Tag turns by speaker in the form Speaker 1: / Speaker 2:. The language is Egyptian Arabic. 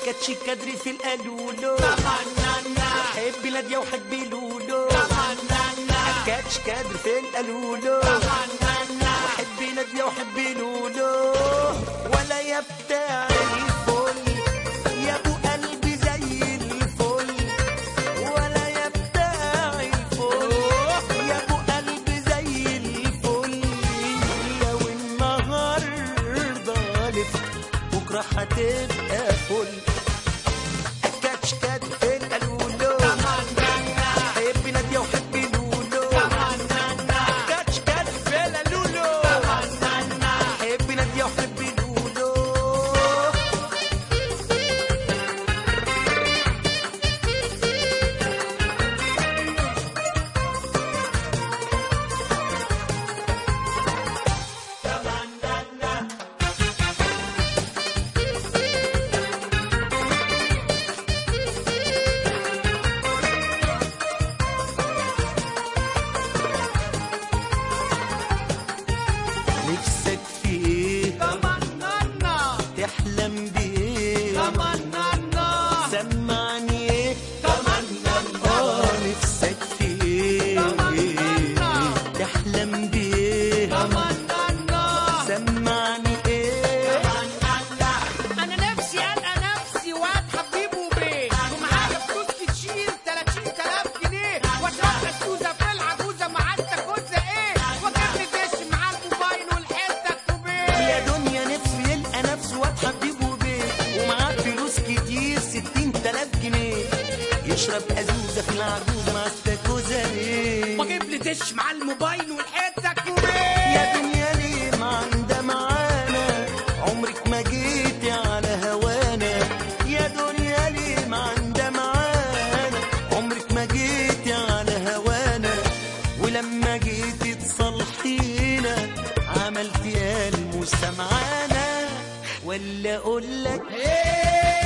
Speaker 1: كاتش كدري في القالولو
Speaker 2: تمنانا
Speaker 1: حب نادية وحب لولو
Speaker 2: تمنانا
Speaker 1: كاتش كدري في القالولو
Speaker 2: تمنانا
Speaker 1: حب نادية وحب لولو ولا يا بتاع الفل يا ابو قلبي زي الفل ولا يا بتاع الفل يا ابو قلبي زي الفل لو النهارده لفت بكره هتبقى فل كاتش كات في القالولو
Speaker 2: تمنانا
Speaker 1: حب نادية وحب لولو
Speaker 2: تمنانا
Speaker 1: كاتش كات في القالولو
Speaker 2: تمنانا
Speaker 1: حب نادية وحب لولو نفسك في ايه
Speaker 2: تمنانا
Speaker 1: تحلم بايه
Speaker 2: تمنانا
Speaker 1: سمعني ايه
Speaker 2: تمنانا
Speaker 1: اه نفسك في ايه
Speaker 2: تمنى.
Speaker 1: تحلم بايه
Speaker 2: تمنانا
Speaker 1: سمعني ايه
Speaker 2: انا نفسي القى نفسي واد حبيب وبيه ومعايا فلوس كتير 30000 جنيه واشرب السوزه في العجوزه مع التكوزه ايه واجيب لي دش مع الموبايل والحته كوبيه
Speaker 1: يا دنيا نفسه يلقى نفسه واد حبيبه بيه ومعاه فلوس كتير ستين تلاف جنيه يشرب أزوزة في العجوزة مع استاكوزة ليه
Speaker 2: واجيب لي دش مع الموبايل والحته
Speaker 1: يا
Speaker 2: كوبيه
Speaker 1: دنيا ليه ما عندها معانا عمرك ما جيتي على هوانا يا دنيا ليه ما عندها معانا عمرك ما جيتي على هوانا ولما جيتي تصلحينا عملتي المستمعانا ولا اقول لك
Speaker 2: ايه